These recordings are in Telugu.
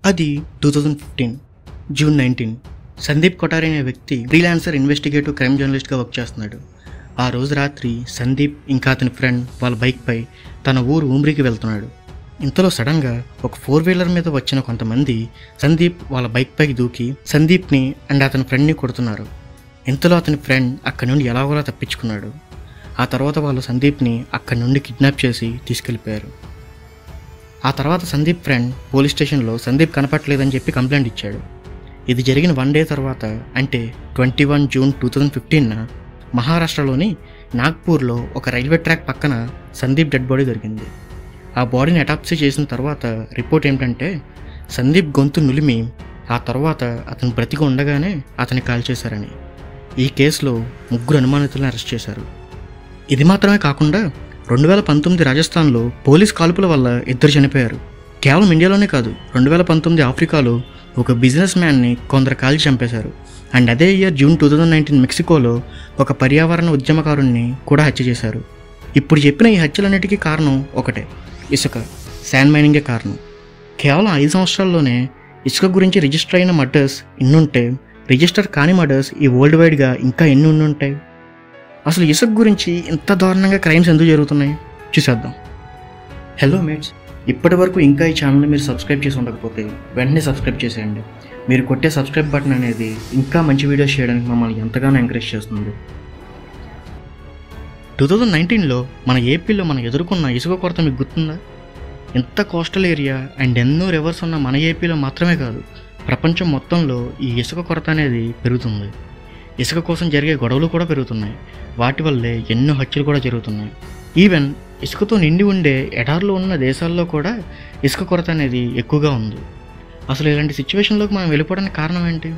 అది two thousand fifteen June nineteen Sandeep Kothari అనే వ్యక్తి ఫ్రీలాన్సర్ ఇన్వెస్టిగేటివ్ క్రైమ్ జర్నలిస్ట్గా వర్క్ చేస్తున్నాడు ఆ రోజు రాత్రి సందీప్ ఇంకా అతని ఫ్రెండ్ వాళ్ళ బైక్పై తన ఊరు ఊమ్రికి వెళ్తున్నాడు ఇంతలో సడన్గా ఒక ఫోర్ వీలర్ మీద వచ్చిన కొంతమంది సందీప్ వాళ్ళ బైక్ పైకి దూకి సందీప్ని అండ్ అతని ఫ్రెండ్ని కొడుతున్నారు ఇంతలో అతని ఫ్రెండ్ అక్కడి నుండి ఎలాగోలా తప్పించుకున్నాడు ఆ తర్వాత వాళ్ళు సందీప్ని అక్కడి నుండి కిడ్నాప్ చేసి తీసుకెళ్ళిపోయారు ఆ తర్వాత సందీప్ ఫ్రెండ్ పోలీస్ స్టేషన్లో సందీప్ కనపట్లేదని చెప్పి కంప్లైంట్ ఇచ్చాడు ఇది జరిగిన వన్ డే తర్వాత అంటే twenty one June two thousand ఫిఫ్టీన్న మహారాష్ట్రలోని నాగ్పూర్లో ఒక రైల్వే ట్రాక్ పక్కన సందీప్ డెడ్ బాడీ దొరికింది ఆ బాడీని అటాప్సీ చేసిన తర్వాత రిపోర్ట్ ఏమిటంటే సందీప్ గొంతు నులిమి ఆ తర్వాత అతను బ్రతికి ఉండగానే అతన్ని కాల్ చేశారని ఈ కేసులో ముగ్గురు అనుమానితులను అరెస్ట్ చేశారు ఇది మాత్రమే కాకుండా రెండు వేల పంతొమ్మిది రాజస్థాన్లో పోలీస్ కాల్పుల వల్ల ఇద్దరు చనిపోయారు కేవలం ఇండియాలోనే కాదు రెండు వేల పంతొమ్మిది ఆఫ్రికాలో ఒక బిజినెస్ మ్యాన్ని కొందరు కాల్చి చంపేశారు అండ్ అదే year June two thousand nineteen మెక్సికోలో ఒక పర్యావరణ ఉద్యమకారుణ్ణి కూడా హత్య చేశారు ఇప్పుడు చెప్పిన ఈ హత్యలన్నిటికీ కారణం ఒకటే ఇసుక శాండ్ మైనింగే కారణం కేవలం ఐదు సంవత్సరాల్లోనే ఇసుక గురించి రిజిస్టర్ అయిన మర్డర్స్ ఇన్నుంటే రిజిస్టర్ కాని మర్డర్స్ ఈ వరల్డ్ వైడ్గా ఇంకా ఎన్ని ఉండుంటాయి అసలు ఇసుక గురించి ఇంత దారుణంగా క్రైమ్స్ ఎందుకు జరుగుతున్నాయి చూసేద్దాం హలో మేట్స్ ఇప్పటి వరకు ఇంకా ఈ ఛానల్ని మీరు సబ్స్క్రైబ్ చేసి ఉండకపోతే వెంటనే సబ్స్క్రైబ్ చేసేయండి మీరు కొట్టే సబ్స్క్రైబ్ బటన్ అనేది ఇంకా మంచి వీడియోస్ చేయడానికి మమ్మల్ని ఎంతగానో ఎంకరేజ్ చేస్తుంది టూ థౌజండ్ నైన్టీన్లో మన ఏపీలో మనం ఎదుర్కొన్న ఇసుక కొరత మీకు గుర్తుందా ఎంత కోస్టల్ ఏరియా అండ్ ఎన్నో రివర్స్ ఉన్న మన ఏపీలో మాత్రమే కాదు ప్రపంచం మొత్తంలో ఈ ఇసుక కొరత అనేది పెరుగుతుంది ఇసుక కోసం జరిగే గొడవలు కూడా పెరుగుతున్నాయి వాటి వల్లే ఎన్నో హత్యలు కూడా జరుగుతున్నాయి ఈవెన్ ఇసుకతో నిండి ఉండే ఎడార్లో ఉన్న దేశాల్లో కూడా ఇసుక కొరత అనేది ఎక్కువగా ఉంది అసలు ఇలాంటి సిచ్యువేషన్లోకి మనం వెళ్ళిపోవడానికి కారణం ఏంటి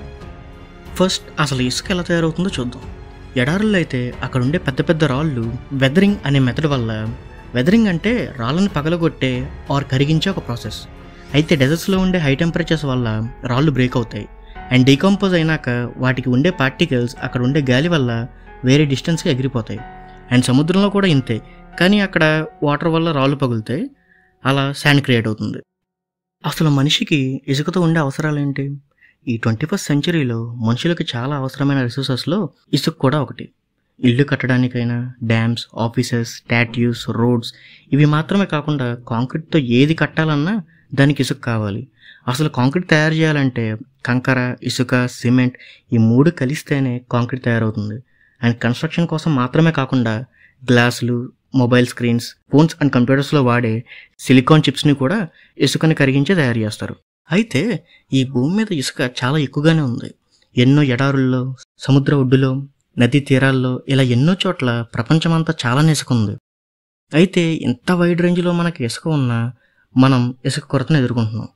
ఫస్ట్ అసలు ఇసుక ఎలా తయారవుతుందో చూద్దాం ఎడారుల్లో అయితే అక్కడ ఉండే పెద్ద పెద్ద రాళ్ళు వెదరింగ్ అనే మెథడ్ వల్ల వెదరింగ్ అంటే రాళ్ళని పగలగొట్టే ఆర్ కరిగించే ఒక ప్రాసెస్ అయితే డెజర్ట్స్లో ఉండే హై టెంపరేచర్స్ వల్ల రాళ్ళు బ్రేక్ అవుతాయి అండ్ డీకంపోజ్ అయినాక వాటికి ఉండే పార్టికల్స్ అక్కడ ఉండే గాలి వల్ల వేరే డిస్టెన్స్కి ఎగిరిపోతాయి అండ్ సముద్రంలో కూడా ఇంతే కానీ అక్కడ వాటర్ వల్ల రాళ్ళు పగులుతాయి అలా శాండ్ క్రియేట్ అవుతుంది అసలు మనిషికి ఇసుకతో ఉండే అవసరాలు ఏంటి ఈ ట్వంటీ ఫస్ట్ సెంచరీలో మనుషులకు చాలా అవసరమైన రిసోర్సెస్లో ఇసుక కూడా ఒకటి ఇల్లు కట్టడానికైనా డ్యామ్స్ ఆఫీసెస్ స్టాట్యూస్ రోడ్స్ ఇవి మాత్రమే కాకుండా కాంక్రీట్తో ఏది కట్టాలన్నా దానికి ఇసుక కావాలి అసలు కాంక్రీట్ తయారు చేయాలంటే కంకర ఇసుక సిమెంట్ ఈ మూడు కలిస్తేనే కాంక్రీట్ తయారవుతుంది అండ్ కన్స్ట్రక్షన్ కోసం మాత్రమే కాకుండా గ్లాసులు మొబైల్ స్క్రీన్స్ ఫోన్స్ అండ్ కంప్యూటర్స్లో వాడే సిలికాన్ చిప్స్ని కూడా ఇసుకని కరిగించే తయారు చేస్తారు అయితే ఈ భూమి మీద ఇసుక చాలా ఎక్కువగానే ఉంది ఎన్నో ఎడారుల్లో సముద్ర ఒడ్డులో నదీ తీరాల్లో ఇలా ఎన్నో చోట్ల ప్రపంచమంతా చాలా ఇసుక ఉంది అయితే ఇంత వైడ్ రేంజ్లో మనకి ఇసుక ఉన్నా మనం ఇసుక కొరతను ఎదుర్కొంటున్నాం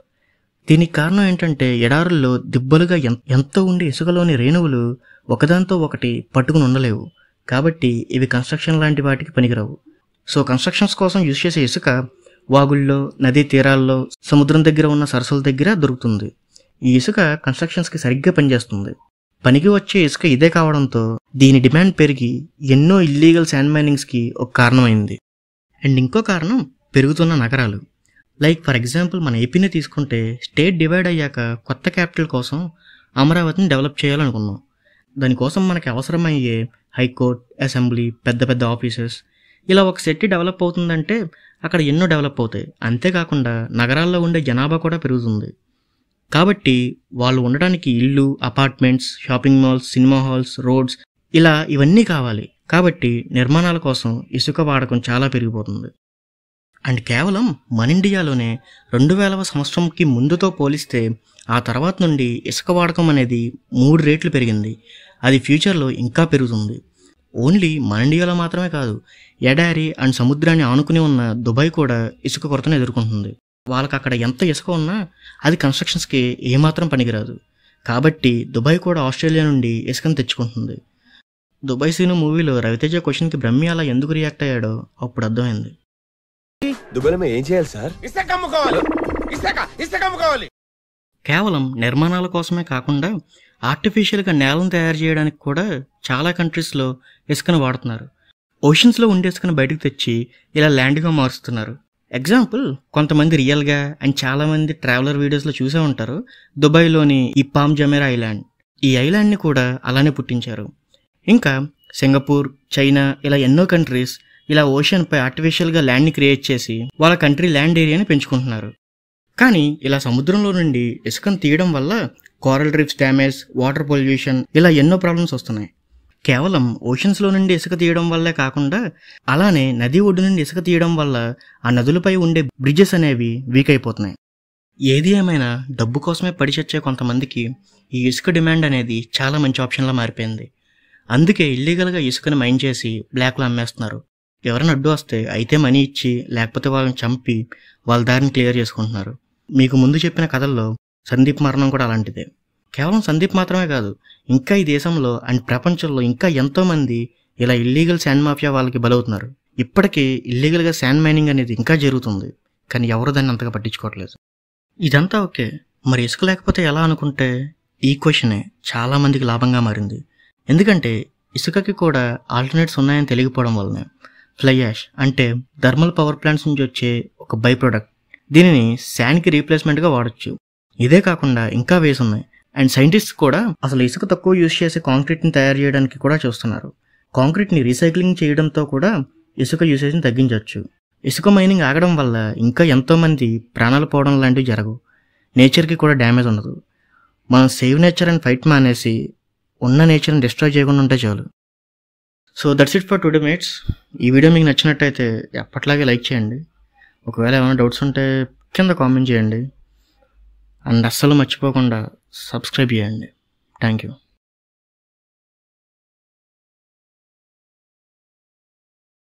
దీనికి కారణం ఏంటంటే ఎడారుల్లో దిబ్బలుగా ఎం- ఎంతో ఉండే ఇసుకలోని రేణువులు ఒకదాంతో ఒకటి పట్టుకుని ఉండలేవు కాబట్టి ఇవి కన్స్ట్రక్షన్ లాంటి వాటికి పనికిరావు సో కన్స్ట్రక్షన్స్ కోసం యూజ్ చేసే ఇసుక వాగుల్లో నదీ తీరాల్లో సముద్రం దగ్గర ఉన్న సరస్సుల దగ్గర దొరుకుతుంది ఈ ఇసుక కన్స్ట్రక్షన్స్కి సరిగ్గా పనిచేస్తుంది పనికి వచ్చే ఇసుక ఇదే కావడంతో దీని డిమాండ్ పెరిగి ఎన్నో ఇల్లీగల్ శాండ్ మైనింగ్స్కి ఒక కారణమైంది అండ్ ఇంకో కారణం పెరుగుతున్న నగరాలు లైక్ ఫర్ ఎగ్జాంపుల్ మన ఏపీని తీసుకుంటే స్టేట్ డివైడ్ అయ్యాక కొత్త క్యాపిటల్ కోసం అమరావతిని డెవలప్ చేయాలనుకున్నాం దానికోసం మనకి అవసరమయ్యే హైకోర్ట్ అసెంబ్లీ పెద్ద పెద్ద ఆఫీసెస్ ఇలా ఒక సిటీ డెవలప్ అవుతుందంటే అక్కడ ఎన్నో డెవలప్ అవుతాయి అంతేకాకుండా నగరాల్లో ఉండే జనాభా కూడా పెరుగుతుంది కాబట్టి వాళ్ళు ఉండడానికి ఇల్లు apartments shopping malls cinema halls roads ఇలా ఇవన్నీ కావాలి కాబట్టి నిర్మాణాల కోసం ఇసుక వాడకం చాలా పెరిగిపోతుంది అండ్ కేవలం మన ఇండియాలోనే రెండు వేలవ సంవత్సరంకి ముందుతో పోలిస్తే ఆ తర్వాత నుండి ఇసుక వాడకం అనేది మూడు రేట్లు పెరిగింది అది ఫ్యూచర్లో ఇంకా పెరుగుతుంది ఓన్లీ మన ఇండియాలో మాత్రమే కాదు ఎడారి అండ్ సముద్రాన్ని ఆనుకుని ఉన్న దుబాయ్ కూడా ఇసుక కొరతను ఎదుర్కొంటుంది వాళ్ళకి అక్కడ ఎంత ఇసుక ఉన్నా అది కన్స్ట్రక్షన్స్కి ఏమాత్రం పనికిరాదు కాబట్టి దుబాయ్ కూడా ఆస్ట్రేలియా నుండి ఇసుకను తెచ్చుకుంటుంది దుబాయ్ సీను మూవీలో రవితేజ క్వశ్చన్కి బ్రహ్మి అలా ఎందుకు రియాక్ట్ అయ్యాడో అప్పుడు అర్థమైంది దుబాయ్లో మేము ఏం చేయాలి సార్ ఇసుక అమ్ముకోవాలి ఇసుక ఇసుక అమ్ముకోవాలి కేవలం నిర్మాణాల కోసమే కాకుండా ఆర్టిఫిషియల్గా నేలను తయారు చేయడానికి కూడా చాలా కంట్రీస్లో ఇసుకను వాడుతున్నారు ఓషన్స్లో ఉండే ఇసుకను బయటకు తెచ్చి ఇలా ల్యాండ్గా మారుస్తున్నారు ఎగ్జాంపుల్ కొంతమంది రియల్గా అండ్ చాలామంది ట్రావెలర్ వీడియోస్లో చూసే ఉంటారు దుబాయ్లోని ఈ పామ్ జమేరా ఐలాండ్ ఈ ఐలాండ్ని కూడా అలానే పుట్టించారు ఇంకా సింగపూర్ చైనా ఇలా ఎన్నో కంట్రీస్ ఇలా ఓషన్పై ఆర్టిఫిషియల్గా ల్యాండ్ని క్రియేట్ చేసి వాళ్ళ కంట్రీ ల్యాండ్ ఏరియాని పెంచుకుంటున్నారు కానీ ఇలా సముద్రంలో నుండి ఇసుకను తీయడం వల్ల coral reefs damage water pollution ఇలా ఎన్నో ప్రాబ్లమ్స్ వస్తున్నాయి కేవలం ఓషన్స్లో నుండి ఇసుక తీయడం వల్లే కాకుండా అలానే నది ఒడ్డు నుండి ఇసుక తీయడం వల్ల ఆ నదులపై ఉండే బ్రిడ్జెస్ అనేవి వీక్ అయిపోతున్నాయి ఏది ఏమైనా డబ్బు కోసమే పడిచచ్చే కొంతమందికి ఈ ఇసుక డిమాండ్ అనేది చాలా మంచి ఆప్షన్లా మారిపోయింది అందుకే ఇల్లీగల్గా ఇసుకని మైన్ చేసి బ్లాక్లో అమ్మేస్తున్నారు ఎవరైనా అడ్డు వస్తే అయితే మనీ ఇచ్చి లేకపోతే వాళ్ళని చంపి వాళ్ళ దారిని క్లియర్ చేసుకుంటున్నారు మీకు ముందు చెప్పిన కథల్లో సందీప్ మరణం కూడా అలాంటిదే కేవలం సందీప్ మాత్రమే కాదు ఇంకా ఈ దేశంలో అండ్ ప్రపంచంలో ఇంకా ఎంతోమంది ఇలా ఇల్లీగల్ శాండ్ మాఫియా వాళ్ళకి బలవుతున్నారు ఇప్పటికీ ఇల్లీగల్గా శాండ్ మైనింగ్ అనేది ఇంకా జరుగుతుంది కానీ ఎవరు దాన్ని అంతగా పట్టించుకోవట్లేదు ఇదంతా ఓకే మరి ఇసుక లేకపోతే ఎలా అనుకుంటే ఈ క్వశ్చనే చాలా మందికి లాభంగా మారింది ఎందుకంటే ఇసుకకి కూడా ఆల్టర్నేట్స్ ఉన్నాయని తెలియకపోవడం వల్లనే ఫ్లై యాష్ అంటే థర్మల్ పవర్ ప్లాంట్స్ నుంచి వచ్చే ఒక బై ప్రొడక్ట్ దీనిని శాండ్కి రీప్లేస్మెంట్గా వాడచ్చు ఇదే కాకుండా ఇంకా వేసి ఉన్నాయి అండ్ సైంటిస్ట్ కూడా అసలు ఇసుక తక్కువ యూజ్ చేసే కాంక్రీట్ని తయారు చేయడానికి కూడా చూస్తున్నారు కాంక్రీట్ని రీసైక్లింగ్ చేయడంతో కూడా ఇసుక యూసేజ్ని తగ్గించవచ్చు ఇసుక మైనింగ్ ఆగడం వల్ల ఇంకా ఎంతోమంది ప్రాణాలు పోవడం లాంటివి జరగవు నేచర్కి కూడా డ్యామేజ్ ఉండదు మనం సేవ్ నేచర్ అండ్ ఫైట్ మానేసి ఉన్న నేచర్ని డిస్ట్రాయ్ చేయకుండా ఉంటే చాలు so that's it for today mates ఈ వీడియో మీకు నచ్చినట్టయితే ఎప్పట్లాగే లైక్ చేయండి ఒకవేళ ఏమైనా డౌట్స్ ఉంటే కింద కామెంట్ చేయండి అండ్ అస్సలు మర్చిపోకుండా సబ్స్క్రైబ్ చేయండి థ్యాంక్ యూ